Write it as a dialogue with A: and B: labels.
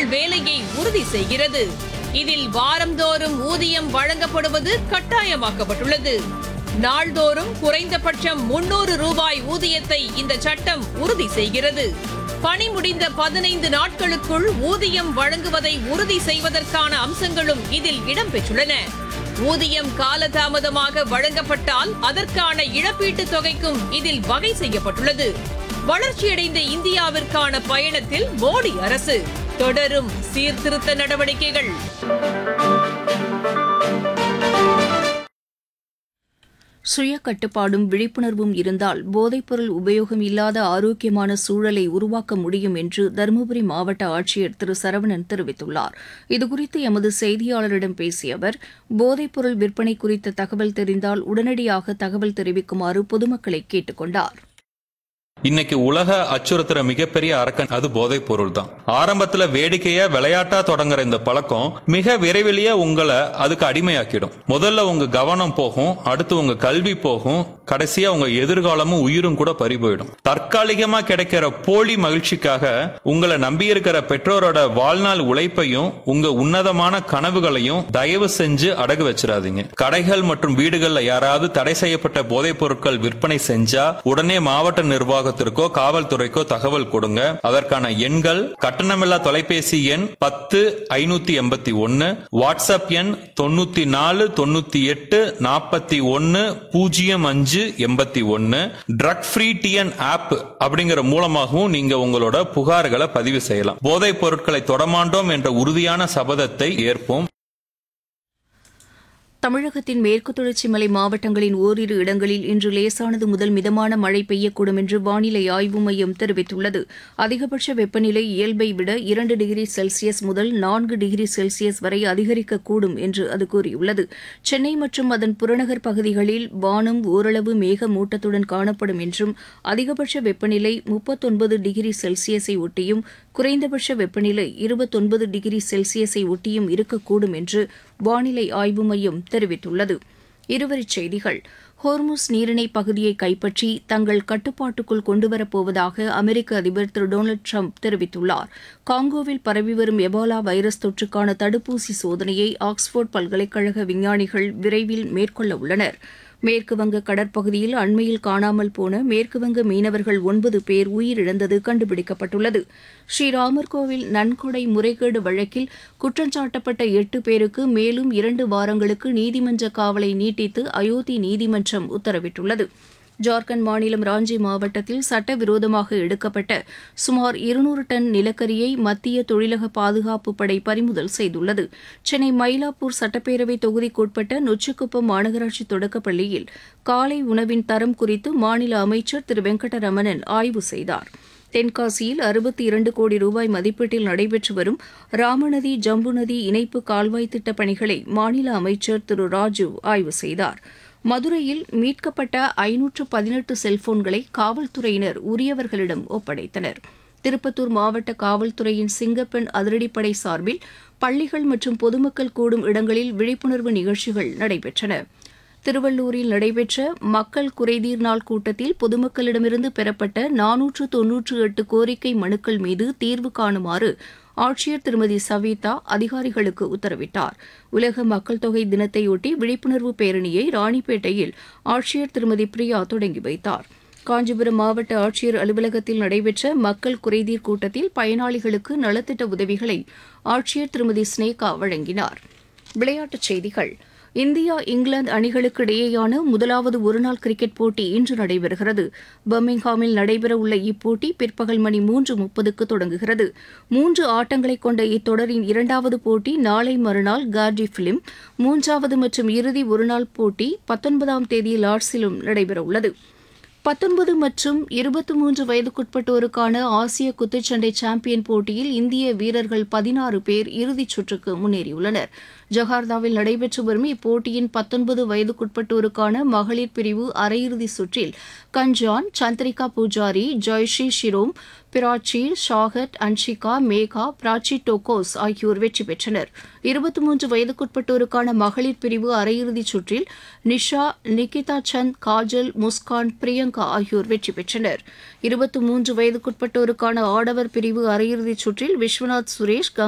A: வேலையை உறுதி செய்கிறது இதில் வாரந்தோறும் ஊதியம் வழங்கப்படுவது கட்டாயமாக்கப்பட்டுள்ளது நாள்தோறும் குறைந்தபட்சம் முன்னூறு ரூபாய் ஊதியத்தை இந்த சட்டம் உறுதி செய்கிறது பணி முடிந்த பதினைந்து நாட்களுக்குள் ஊதியம் வழங்குவதை உறுதி செய்வதற்கான அம்சங்களும் இதில் இடம்பெற்றுள்ளன ஊதியம் காலதாமதமாக வழங்கப்பட்டால் அதற்கான இழப்பீட்டுத் தொகைக்கும் இதில் வகை செய்யப்பட்டுள்ளது வளர்ச்சியடைந்த இந்தியாவிற்கான பயணத்தில் மோடி அரசு தொடரும் சீர்திருத்த நடவடிக்கைகள்
B: சுய கட்டுப்பாடும் விழிப்புணர்வும் இருந்தால் போதைப்பொருள் உபயோகம் இல்லாத ஆரோக்கியமான சூழலை உருவாக்க முடியும் என்று தருமபுரி மாவட்ட ஆட்சியர் திரு சரவணன் தெரிவித்துள்ளார் இதுகுறித்து எமது செய்தியாளரிடம் பேசிய அவர் போதைப்பொருள் விற்பனை குறித்த தகவல் தெரிந்தால் உடனடியாக தகவல் தெரிவிக்குமாறு பொதுமக்களை கேட்டுக் கொண்டார்
C: இன்னைக்கு உலக அச்சுறுத்துற மிகப்பெரிய அரக்கன் அது போதைப் பொருள் தான் ஆரம்பத்துல வேடிக்கையா விளையாட்டா தொடங்குற இந்த பழக்கம் மிக விரைவிலேயே உங்களை அதுக்கு அடிமையாக்கிடும் முதல்ல உங்க கவனம் போகும் அடுத்து உங்க கல்வி போகும் கடைசியா உங்க எதிர்காலமும் உயிரும் கூட பறி போயிடும் தற்காலிகமா கிடைக்கிற போலி மகிழ்ச்சிக்காக உங்களை நம்பியிருக்கிற பெற்றோரோட வாழ்நாள் உழைப்பையும் உங்க உன்னதமான கனவுகளையும் தயவு செஞ்சு அடகு வச்சிடாதீங்க கடைகள் மற்றும் வீடுகள்ல யாராவது தடை செய்யப்பட்ட போதைப் பொருட்கள் விற்பனை செஞ்சா உடனே மாவட்ட நிர்வாகத்திற்கோ காவல்துறைக்கோ தகவல் கொடுங்க அதற்கான எண்கள் கட்டணமில்லா தொலைபேசி எண் பத்து ஐநூத்தி எண்பத்தி ஒன்னு வாட்ஸ்அப் எண் தொண்ணூத்தி நாலு தொண்ணூத்தி எட்டு நாற்பத்தி ஒன்னு பூஜ்ஜியம் அஞ்சு எண்பத்தி ஒன்னு ட்ரக் ஃப்ரீ டிஎன் ஆப் அப்படிங்கிற மூலமாகவும் நீங்க உங்களோட புகார்களை பதிவு செய்யலாம் போதைப் பொருட்களை தொடமாண்டோம் என்ற உறுதியான சபதத்தை ஏற்போம்
B: தமிழகத்தின் மேற்கு தொடர்ச்சி மலை மாவட்டங்களின் ஓரிரு இடங்களில் இன்று லேசானது முதல் மிதமான மழை பெய்யக்கூடும் என்று வானிலை ஆய்வு மையம் தெரிவித்துள்ளது அதிகபட்ச வெப்பநிலை இயல்பை விட இரண்டு டிகிரி செல்சியஸ் முதல் நான்கு டிகிரி செல்சியஸ் வரை அதிகரிக்கக்கூடும் என்று அது கூறியுள்ளது சென்னை மற்றும் அதன் புறநகர் பகுதிகளில் வானம் ஓரளவு மேகமூட்டத்துடன் காணப்படும் என்றும் அதிகபட்ச வெப்பநிலை முப்பத்தொன்பது டிகிரி செல்சியஸை ஒட்டியும் குறைந்தபட்ச வெப்பநிலை இருபத்தொன்பது டிகிரி செல்சியஸை ஒட்டியும் இருக்கக்கூடும் என்று வானிலை ஆய்வு மையம் தெரிவித்துள்ளது இருவரிச் செய்திகள் ஹோர்முஸ் நீரிணை பகுதியை கைப்பற்றி தங்கள் கட்டுப்பாட்டுக்குள் கொண்டுவரப்போவதாக அமெரிக்க அதிபர் திரு டொனால்டு ட்ரம்ப் தெரிவித்துள்ளார் காங்கோவில் பரவி வரும் எபோலா வைரஸ் தொற்றுக்கான தடுப்பூசி சோதனையை ஆக்ஸ்போர்ட் பல்கலைக்கழக விஞ்ஞானிகள் விரைவில் மேற்கொள்ள உள்ளனர் மேற்குவங்க கடற்பகுதியில் அண்மையில் காணாமல் போன மேற்குவங்க மீனவர்கள் ஒன்பது பேர் உயிரிழந்தது கண்டுபிடிக்கப்பட்டுள்ளது ஸ்ரீராமர் கோவில் நன்கொடை முறைகேடு வழக்கில் குற்றஞ்சாட்டப்பட்ட எட்டு பேருக்கு மேலும் இரண்டு வாரங்களுக்கு நீதிமன்ற காவலை நீட்டித்து அயோத்தி நீதிமன்றம் உத்தரவிட்டுள்ளது ஜார்க்கண்ட் மாநிலம் ராஞ்சி மாவட்டத்தில் சட்டவிரோதமாக எடுக்கப்பட்ட சுமார் இருநூறு டன் நிலக்கரியை மத்திய தொழிலக பாதுகாப்பு படை பறிமுதல் செய்துள்ளது சென்னை மயிலாப்பூர் சட்டப்பேரவை தொகுதிக்குட்பட்ட நொச்சிக்குப்பம் மாநகராட்சி தொடக்கப்பள்ளியில் காலை உணவின் தரம் குறித்து மாநில அமைச்சர் திரு வெங்கடரமணன் ஆய்வு செய்தார் தென்காசியில் அறுபத்தி இரண்டு கோடி ரூபாய் மதிப்பீட்டில் நடைபெற்று வரும் ராமநதி ஜம்பு நதி இணைப்பு கால்வாய் திட்டப் பணிகளை மாநில அமைச்சர் திரு ராஜு ஆய்வு செய்தார் மதுரையில் மீட்கப்பட்ட ஐநூற்று பதினெட்டு செல்போன்களை காவல்துறையினர் உரியவர்களிடம் ஒப்படைத்தனர் திருப்பத்தூர் மாவட்ட காவல்துறையின் சிங்கப்பெண் அதிரடிப்படை சார்பில் பள்ளிகள் மற்றும் பொதுமக்கள் கூடும் இடங்களில் விழிப்புணர்வு நிகழ்ச்சிகள் நடைபெற்றன திருவள்ளூரில் நடைபெற்ற மக்கள் குறைதீர் நாள் கூட்டத்தில் பொதுமக்களிடமிருந்து பெறப்பட்ட நானூற்று தொன்னூற்று எட்டு கோரிக்கை மனுக்கள் மீது தீர்வு காணுமாறு ஆட்சியர் திருமதி சவிதா அதிகாரிகளுக்கு உத்தரவிட்டார் உலக மக்கள் தொகை தினத்தையொட்டி விழிப்புணர்வு பேரணியை ராணிப்பேட்டையில் ஆட்சியர் திருமதி பிரியா தொடங்கி வைத்தார் காஞ்சிபுரம் மாவட்ட ஆட்சியர் அலுவலகத்தில் நடைபெற்ற மக்கள் குறைதீர் கூட்டத்தில் பயனாளிகளுக்கு நலத்திட்ட உதவிகளை ஆட்சியர் திருமதி ஸ்னேகா வழங்கினார் விளையாட்டுச் செய்திகள் இந்தியா இங்கிலாந்து அணிகளுக்கு இடையேயான முதலாவது ஒருநாள் கிரிக்கெட் போட்டி இன்று நடைபெறுகிறது பர்மிங்ஹாமில் நடைபெறவுள்ள இப்போட்டி பிற்பகல் மணி மூன்று முப்பதுக்கு தொடங்குகிறது மூன்று ஆட்டங்களை கொண்ட இத்தொடரின் இரண்டாவது போட்டி நாளை மறுநாள் கார்டி பிலிம் மூன்றாவது மற்றும் இறுதி ஒருநாள் போட்டி பத்தொன்பதாம் தேதி லார்ட்ஸிலும் நடைபெறவுள்ளது பத்தொன்பது மற்றும் இருபத்தி மூன்று வயதுக்குட்பட்டோருக்கான ஆசிய குத்துச்சண்டை சாம்பியன் போட்டியில் இந்திய வீரர்கள் பதினாறு பேர் இறுதிச் சுற்றுக்கு முன்னேறியுள்ளனர் ஜகார்த்தாவில் நடைபெற்று வரும் இப்போட்டியின் பத்தொன்பது வயதுக்குட்பட்டோருக்கான மகளிர் பிரிவு அரையிறுதி சுற்றில் கஞ்சான் சந்திரிகா பூஜாரி ஜெய்ஸ்ரீ ஷிரோம் பிராச்சி ஷாகட் அன்ஷிகா மேகா பிராச்சி டோகோஸ் ஆகியோர் வெற்றி பெற்றனர் இருபத்தி மூன்று வயதுக்குட்பட்டோருக்கான மகளிர் பிரிவு அரையிறுதிச் சுற்றில் நிஷா நிகிதா சந்த் காஜல் முஸ்கான் பிரியங்கா ஆகியோர் வெற்றி பெற்றனர் இருபத்தி மூன்று வயதுக்குட்பட்டோருக்கான ஆடவர் பிரிவு அரையிறுதிச் சுற்றில் விஸ்வநாத் சுரேஷ்